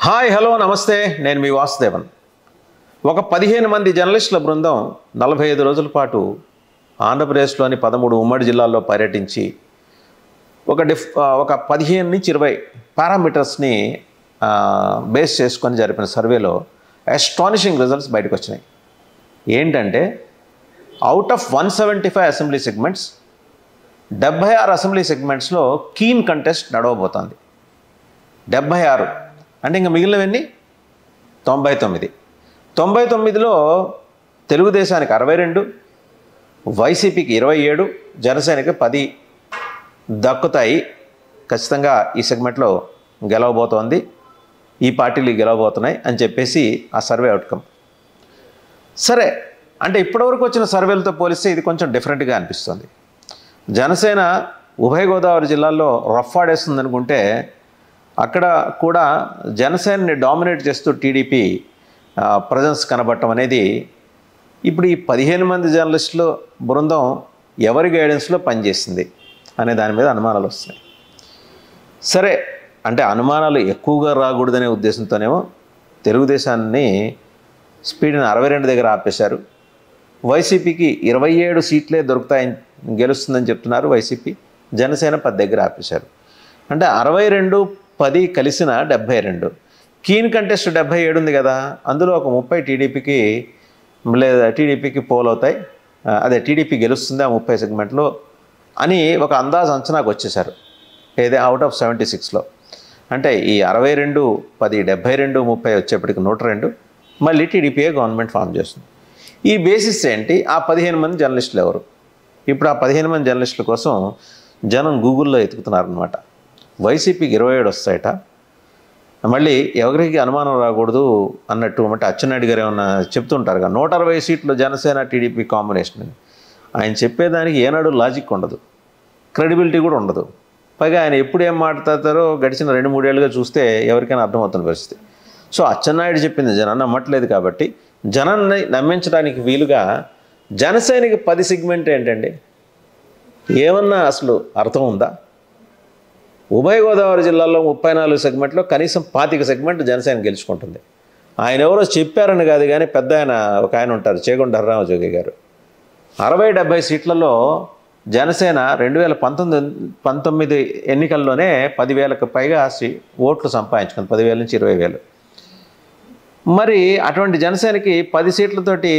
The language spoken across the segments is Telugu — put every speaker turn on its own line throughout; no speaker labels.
హాయ్ హలో నమస్తే నేను మీ వాసుదేవన్ ఒక పదిహేను మంది జర్నలిస్టుల బృందం నలభై ఐదు రోజుల పాటు ఆంధ్రప్రదేశ్లోని పదమూడు ఉమ్మడి జిల్లాల్లో పర్యటించి ఒక డిఫ్ ఒక పదిహేను నుంచి ఇరవై పారామీటర్స్ని బేస్ చేసుకొని జరిపిన సర్వేలో అస్టానిషింగ్ రిజల్ట్స్ బయటకు వచ్చినాయి ఏంటంటే out of one seventy five assembly segments డెబ్భై ఆరు అసెంబ్లీ సెగ్మెంట్స్లో కీన్ కంటెస్ట్ నడవబోతోంది డెబ్భై ఆరు అంటే ఇంకా మిగిలినవన్నీ తొంభై తొమ్మిది తొంభై తొమ్మిదిలో తెలుగుదేశానికి అరవై రెండు వైసీపీకి ఇరవై ఏడు జనసేనకి పది దక్కుతాయి ఖచ్చితంగా ఈ సెగ్మెంట్లో గెలవబోతోంది ఈ పార్టీలు గెలవబోతున్నాయి అని చెప్పేసి ఆ సర్వే అవుట్కమ్ సరే అంటే ఇప్పటివరకు వచ్చిన సర్వేలతో పోలిస్తే ఇది కొంచెం డిఫరెంట్గా అనిపిస్తుంది జనసేన ఉభయ గోదావరి జిల్లాల్లో రఫ్ ఆడేస్తుంది అనుకుంటే అక్కడ కూడా జనసేనని డామినేట్ చేస్తూ టీడీపీ ప్రజెన్స్ కనబడటం అనేది ఇప్పుడు ఈ పదిహేను మంది జర్నలిస్టులు బృందం ఎవరి గైడెన్స్లో పనిచేసింది అనే దాని మీద అనుమానాలు వస్తున్నాయి సరే అంటే అనుమానాలు ఎక్కువగా రాకూడదనే ఉద్దేశంతోనేమో తెలుగుదేశాన్ని స్పీడ్ని అరవై రెండు దగ్గర ఆపేశారు వైసీపీకి ఇరవై ఏడు సీట్లే దొరుకుతాయని గెలుస్తుందని చెప్తున్నారు వైసీపీ జనసేన పది దగ్గర ఆపేశారు అంటే అరవై రెండు పది కలిసిన డెబ్భై రెండు కీన్ కంటెస్ట్ డెబ్భై ఏడు ఉంది కదా అందులో ఒక ముప్పై టీడీపీకి లేదా టీడీపీకి పోల్ అవుతాయి ఆ, అదే టీడీపీ గెలుస్తుంది ఆ ముప్పై సెగ్మెంట్లో అని ఒక అందాజ అంచనాకు వచ్చేసారు ఏదే అవుట్ ఆఫ్ సెవెంటీ సిక్స్లో అంటే ఈ అరవై రెండు పది డెబ్భై రెండు ముప్పై వచ్చేప్పటికి నూట రెండు మళ్ళీ టీడీపీఏ గవర్నమెంట్ ఫామ్ చేస్తుంది ఈ బేసిస్ ఏంటి ఆ పదిహేను మంది జర్నలిస్టులు ఎవరు ఇప్పుడు ఆ పదిహేను మంది జర్నలిస్టుల కోసం జనం గూగుల్లో ఎతుకుతున్నారనమాట వైసీపీకి ఇరవై ఏడు వస్తాయట మళ్ళీ ఎవరికి అనుమానం రాకూడదు అన్నట్టు అంటే అచ్చెన్నాయుడు గారు ఏమన్నా చెప్తుంటారు కదా నూట అరవై సీట్లు జనసేన టీడీపీ కాంబినేషన్ అని ఆయన చెప్పేదానికి ఏనాడు లాజిక్ ఉండదు క్రెడిబిలిటీ కూడా ఉండదు పైగా ఆయన ఎప్పుడు ఏం మాట్లాడతారో గడిచిన రెండు మూడేళ్ళుగా చూస్తే ఎవరికైనా అర్థమవుతున్న పరిస్థితి సో అచ్చెన్నాయుడు చెప్పింది జనం నమ్మట్లేదు కాబట్టి జనాన్ని నమ్మించడానికి వీలుగా జనసేనకి పది సెగ్మెంట్ ఏంటండి ఏమన్నా అసలు అర్థం ఉందా ఉభయ గోదావరి జిల్లాలో ముప్పై నాలుగు సెగ్మెంట్లో కనీసం పాతిక సెగ్మెంట్ జనసేన గెలుచుకుంటుంది ఆయన ఎవరో చెప్పారని కాదు కానీ పెద్ద ఆయన ఒక ఆయన ఉంటారు చేగొండ హర్రామజోగి గారు అరవై డెబ్బై సీట్లలో జనసేన రెండు వేల పంతొమ్మిది పంతొమ్మిది ఎన్నికల్లోనే పదివేలకు పైగా సీ- ఓట్లు సంపాదించుకుంది పదివేల నుంచి ఇరవై వేలు మరి అటువంటి జనసేనకి పది సీట్లతోటి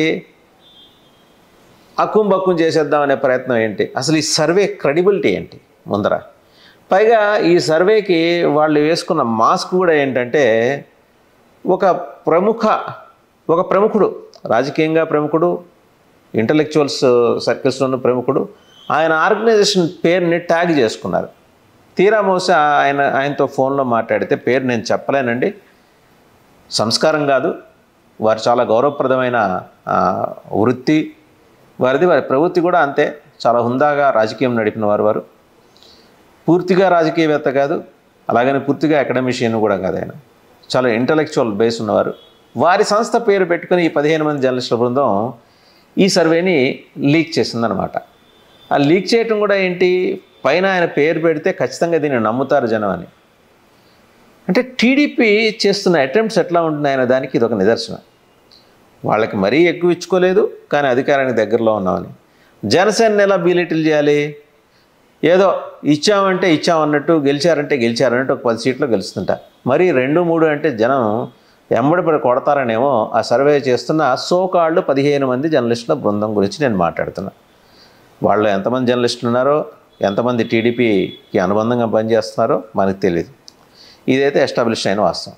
అక్కుం బక్కుం చేసేద్దామనే ప్రయత్నం ఏంటి అసలు ఈ సర్వే క్రెడిబిలిటీ ఏంటి ముందర పైగా ఈ సర్వేకి వాళ్ళు వేసుకున్న మాస్క్ కూడా ఏంటంటే ఒక ప్రముఖ ఒక ప్రముఖుడు రాజకీయంగా ప్రముఖుడు ఇంటలెక్చువల్స్ సర్కిల్స్లోనూ ప్రముఖుడు ఆయన ఆర్గనైజేషన్ పేరుని ట్యాగ్ చేసుకున్నారు తీరా బహుశా ఆయన ఆయనతో ఫోన్లో మాట్లాడితే పేరు నేను చెప్పలేనండి సంస్కారం కాదు వారు చాలా గౌరవప్రదమైన ఆ, వృత్తి వారిది వారి ప్రవృత్తి కూడా అంతే చాలా హుందాగా రాజకీయం నడిపిన వారు వారు పూర్తిగా రాజకీయవేత్త కాదు అలాగని పూర్తిగా అకాడమిషియన్ కూడా కాదు ఆయన చాలా ఇంటలెక్చువల్ బేస్ ఉన్నవారు వారి సంస్థ పేరు పెట్టుకుని ఈ పదిహేను మంది జర్నలిస్టుల బృందం ఈ సర్వేని లీక్ చేసిందనమాట ఆ లీక్ చేయటం కూడా ఏంటి పైన ఆయన పేరు పెడితే ఖచ్చితంగా దీన్ని నమ్ముతారు జనం అని అంటే టీడీపీ చేస్తున్న అటెంప్ట్స్ ఎట్లా ఉంటున్నాయనే దానికి ఇది ఒక నిదర్శనం వాళ్ళకి మరీ ఎక్కువ ఇచ్చుకోలేదు కానీ అధికారానికి దగ్గరలో ఉన్నామని జనసేన ఎలా బీలిటిల్ చేయాలి ఏదో ఇచ్చామంటే ఇచ్చామన్నట్టు గెలిచారంటే గెలిచారన్నట్టు ఒక పది సీట్లు గెలుస్తుంటా మరి రెండు మూడు అంటే జనం ఎంబడి పడి కొడతారనేమో ఆ సర్వే చేస్తున్న సోకాళ్ళు పదిహేను మంది జర్నలిస్టుల బృందం గురించి నేను మాట్లాడుతున్నా వాళ్ళు ఎంతమంది జర్నలిస్టులు ఉన్నారో ఎంతమంది టీడీపీకి అనుబంధంగా పనిచేస్తున్నారో మనకు తెలియదు ఇదైతే ఎస్టాబ్లిష్ అయిన వాస్తవం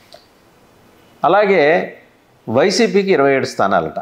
అలాగే వైసీపీకి ఇరవై ఏడు స్థానాలట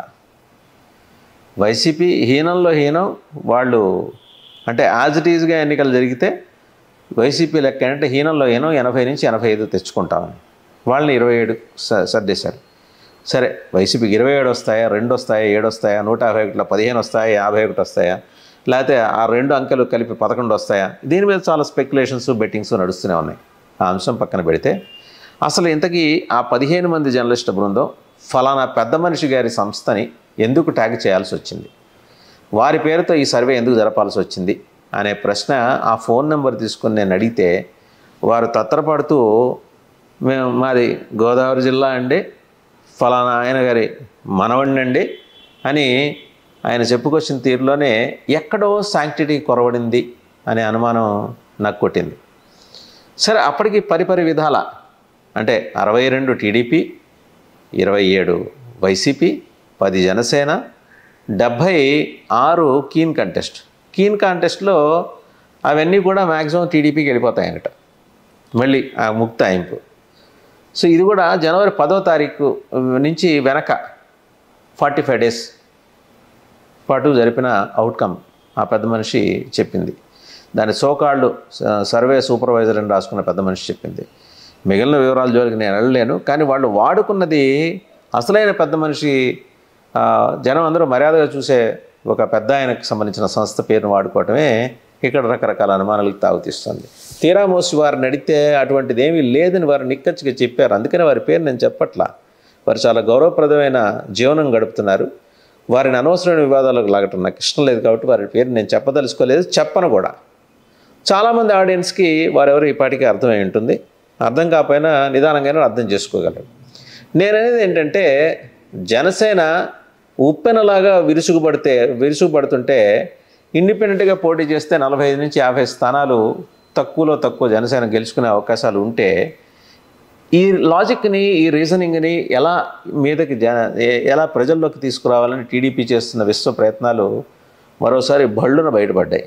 వైసీపీ హీనంలో హీనం వాళ్ళు అంటే యాజ్ ఇట్ ఈజ్గా ఎన్నికలు జరిగితే వైసీపీ లెక్క అంటే హీనంలో హీనం ఎనభై నుంచి ఎనభై ఐదు తెచ్చుకుంటామని వాళ్ళని ఇరవై ఏడు స- సర్దేశారు సరే వైసీపీకి ఇరవై ఏడు వస్తాయా రెండు వస్తాయా ఏడు వస్తాయా నూట యాభై ఒకటిలో పదిహేను వస్తాయా యాభై ఒకటి వస్తాయా లేకపోతే ఆ రెండు అంకెలు కలిపి పదకొండు వస్తాయా దీని మీద చాలా స్పెక్యులేషన్స్ బెట్టింగ్స్ నడుస్తూనే ఉన్నాయి ఆ అంశం పక్కన పెడితే అసలు ఇంతకీ ఆ పదిహేను మంది జర్నలిస్టు బృందం ఫలానా పెద్ద మనిషి గారి సంస్థని ఎందుకు ట్యాగ్ చేయాల్సి వచ్చింది వారి పేరుతో ఈ సర్వే ఎందుకు జరపాల్సి వచ్చింది అనే ప్రశ్న ఆ ఫోన్ నెంబర్ తీసుకుని నేను అడిగితే వారు తత్తరపడుతూ మేము మాది గోదావరి జిల్లా అండి ఫలానా ఆయన గారి మనవడినండి అని ఆయన చెప్పుకొచ్చిన తీరులోనే ఎక్కడో శాంక్టిటీ కొరవడింది అనే అనుమానం నాకు కొట్టింది సరే అప్పటికి పరిపరి విధాల అంటే అరవై రెండు టీడీపీ ఇరవై ఏడు వైసీపీ పది జనసేన డెబ్భై ఆరు కీన్ కంటెస్ట్ కీన్ కాంటెస్ట్లో అవన్నీ కూడా మ్యాక్సిమం టీడీపీకి వెళ్ళిపోతాయన్నట మళ్ళీ ఆ ముక్తాయింపు సో ఇది కూడా జనవరి పదో తారీఖు నుంచి వెనక ఫార్టీ ఫైవ్ డేస్ పాటు జరిపిన అవుట్కమ్ ఆ పెద్ద మనిషి చెప్పింది దాని సోకాళ్ళు సర్వే సూపర్వైజర్ అని రాసుకున్న పెద్ద మనిషి చెప్పింది మిగిలిన వివరాల జోలికి నేను వెళ్ళలేను కానీ వాళ్ళు వాడుకున్నది అసలైన పెద్ద మనిషి ఆ, జనం అందరూ మర్యాదగా చూసే ఒక పెద్ద ఆయనకు సంబంధించిన సంస్థ పేరును వాడుకోవటమే ఇక్కడ రకరకాల అనుమానాలకు తాగుతీస్తుంది తీరా మోసి వారిని అడిగితే అటువంటిది ఏమీ లేదని వారు నిక్కచ్చిగా చెప్పారు అందుకని వారి పేరు నేను చెప్పట్లా వారు చాలా గౌరవప్రదమైన జీవనం గడుపుతున్నారు వారిని అనవసరమైన వివాదాలకు లాగటం నాకు ఇష్టం లేదు కాబట్టి వారి పేరు నేను చెప్పదలుచుకోలేదు చెప్పను కూడా చాలామంది ఆడియన్స్కి వారెవరు ఈ పాటికి అర్థమై ఉంటుంది అర్థం కాకపోయినా నిదానంగానే అర్థం చేసుకోగలరు నేననేది ఏంటంటే జనసేన ఉప్పెనలాగా విరుసుగుపడితే విరుసుగుపడుతుంటే ఇండిపెండెంట్గా పోటీ చేస్తే నలభై ఐదు నుంచి యాభై స్థానాలు తక్కువలో తక్కువ జనసేన గెలుచుకునే అవకాశాలు ఉంటే ఈ లాజిక్ని ఈ రీజనింగ్ని ఎలా మీదకి జ ఏ- ఎలా ప్రజల్లోకి తీసుకురావాలని టీడీపీ చేస్తున్న విశ్వ ప్రయత్నాలు మరోసారి బళ్ళున బయటపడ్డాయి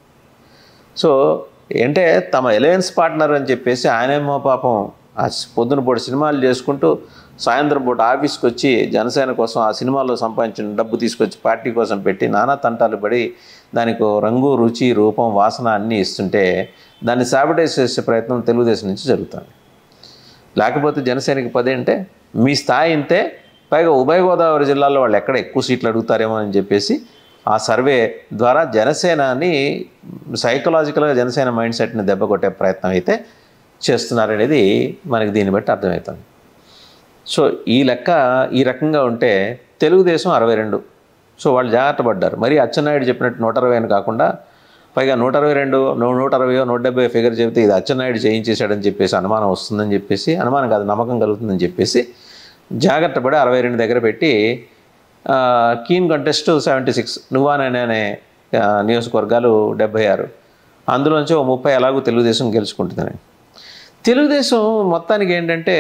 సో ఏంటే తమ ఎలయన్స్ పార్ట్నర్ అని చెప్పేసి ఆయనేమో పాపం ఆ పొద్దున పూట సినిమాలు చేసుకుంటూ సాయంత్రం పూట ఆఫీస్కి వచ్చి జనసేన కోసం ఆ సినిమాల్లో సంపాదించిన డబ్బు తీసుకొచ్చి పార్టీ కోసం పెట్టి నానా తంటాలు పడి దానికి ఓ రంగు రుచి రూపం వాసన అన్నీ ఇస్తుంటే దాన్ని సాబిటైజ్ చేసే ప్రయత్నం తెలుగుదేశం నుంచి జరుగుతుంది లేకపోతే జనసేనకి పది అంటే మీ స్థాయి ఇంతే పైగా ఉభయ గోదావరి జిల్లాలో వాళ్ళు ఎక్కడ ఎక్కువ సీట్లు అడుగుతారేమో అని చెప్పేసి ఆ సర్వే ద్వారా జనసేనని సైకలాజికల్గా జనసేన మైండ్ సెట్ని దెబ్బ కొట్టే ప్రయత్నం అయితే చేస్తున్నారనేది మనకి దీన్ని బట్టి అర్థమవుతుంది సో ఈ లెక్క ఈ రకంగా ఉంటే తెలుగుదేశం అరవై రెండు సో వాళ్ళు జాగ్రత్త పడ్డారు మరి అచ్చెన్నాయుడు చెప్పినట్టు నూట అరవై అని కాకుండా పైగా నూట అరవై రెండు నూ- నూట అరవయో నూట డెబ్బై ఫిగర్ చెబితే ఇది అచ్చెన్నాయుడు చేయించేశాడని చెప్పేసి అనుమానం వస్తుందని చెప్పేసి అనుమానం కాదు నమ్మకం కలుగుతుందని చెప్పేసి జాగ్రత్త పడి అరవై రెండు దగ్గర పెట్టి ఆ, కీన్ కంటెస్ట్ సెవెంటీ సిక్స్ నువ్వాననే అనే ఆ, నియోజకవర్గాలు డెబ్బై ఆరు అందులోంచి ఓ ముప్పై ఎలాగో తెలుగుదేశం గెలుచుకుంటుందని తెలుగుదేశం మొత్తానికి ఏంటంటే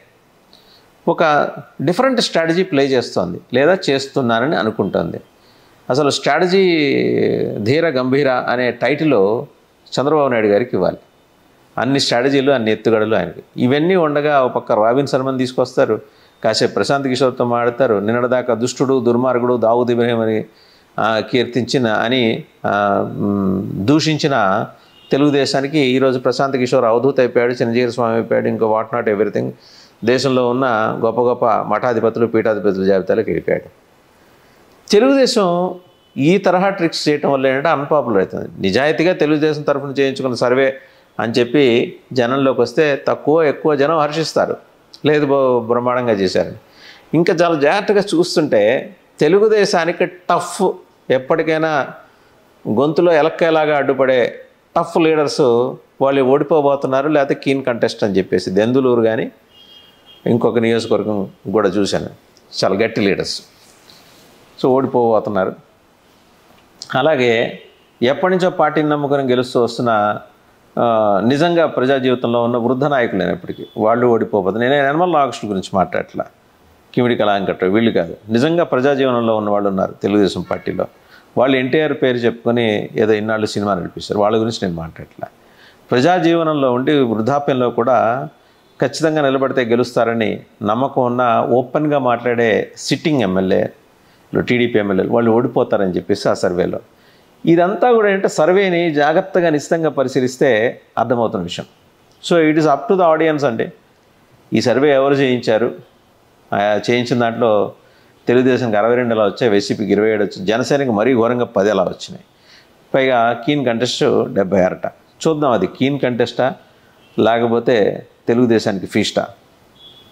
ఒక డిఫరెంట్ స్ట్రాటజీ ప్లే చేస్తోంది లేదా చేస్తున్నానని అనుకుంటోంది అసలు స్ట్రాటజీ ధీర గంభీర అనే టైటిల్ చంద్రబాబు నాయుడు గారికి ఇవ్వాలి అన్ని స్ట్రాటజీలు అన్ని ఎత్తుగడలు ఆయనకి ఇవన్నీ ఉండగా ఒక పక్క రాబిన్ శర్మని తీసుకొస్తారు కాసేపు ప్రశాంత్ కిషోర్తో మాడతారు నిన్నటిదాకా దుష్టుడు దుర్మార్గుడు దావుద్ ఇబ్రహీం అని ఆ, కీర్తించిన అని ఆ, మ్, దూషించిన తెలుగుదేశానికి ఈరోజు ప్రశాంత్ కిషోర్ అవధూత అయిపోయాడు చిరంజీవి స్వామి అయిపోయాడు ఇంకో వాట్ నాట్ ఎవ్రీథింగ్ దేశంలో ఉన్న గొప్ప గొప్ప మఠాధిపతులు పీఠాధిపతుల జాబితాలోకి వెళ్ళిపోయాడు తెలుగుదేశం ఈ తరహా ట్రిక్స్ చేయటం వల్ల ఏంటంటే అన్పాపులర్ అవుతుంది నిజాయితీగా తెలుగుదేశం తరఫున చేయించుకున్న సర్వే అని చెప్పి జనంలోకి వస్తే తక్కువ ఎక్కువ జనం హర్షిస్తారు లేదు బో బ్రహ్మాండంగా చేశారు ఇంకా చాలా జాగ్రత్తగా చూస్తుంటే తెలుగుదేశానికి టఫ్ ఎప్పటికైనా గొంతులో ఎలక్కేలాగా అడ్డుపడే టఫ్ లీడర్స్ వాళ్ళు ఓడిపోబోతున్నారు లేకపోతే కీన్ కంటెస్ట్ అని చెప్పేసి దెందులూరు కానీ ఇంకొక నియోజకవర్గం కూడా చూశాను చాలా గట్టి లీడర్స్ సో ఓడిపోబోతున్నారు అలాగే ఎప్పటి నుంచో పార్టీని నమ్ముకొని గెలుస్తూ వస్తున్న ఆ, నిజంగా ప్రజా జీవితంలో ఉన్న వృద్ధ నాయకులు అయినప్పటికీ వాళ్ళు ఓడిపోబోతున్నారు నేను యనమల రామకృష్ణ గురించి మాట్లాడట్లా కిమిడి కళాంకట్ట వీళ్ళు కాదు నిజంగా ప్రజా జీవనంలో ఉన్న వాళ్ళు ఉన్నారు తెలుగుదేశం పార్టీలో వాళ్ళు ఎన్టీఆర్ పేరు చెప్పుకొని ఏదో ఇన్నాళ్ళు సినిమా నడిపిస్తారు వాళ్ళ గురించి నేను మాట్లాడట్లా ప్రజా జీవనంలో ఉండి వృద్ధాప్యంలో కూడా ఖచ్చితంగా నిలబడితే గెలుస్తారని నమ్మకం ఉన్న ఓపెన్గా మాట్లాడే సిట్టింగ్ ఎమ్మెల్యే టీడీపీ ఎమ్మెల్యేలు వాళ్ళు ఓడిపోతారని చెప్పేసి ఆ సర్వేలో ఇదంతా కూడా ఏంటంటే సర్వేని జాగ్రత్తగా నిశ్చితంగా పరిశీలిస్తే అర్థమవుతున్న విషయం so it is up to the audience అండి ఈ సర్వే ఎవరు చేయించారు ఆ చేయించిన దాంట్లో తెలుగుదేశానికి అరవై రెండు ఎలా వచ్చాయి వైసీపీకి ఇరవై ఏడు వచ్చాయి జనసేనకి మరీ ఘోరంగా పది ఎలా వచ్చినాయి పైగా కీన్ కంటెస్ట్ డెబ్బై ఆరట చూద్దాం అది కీన్ కంటెస్టా లేకపోతే తెలుగుదేశానికి ఫీస్టా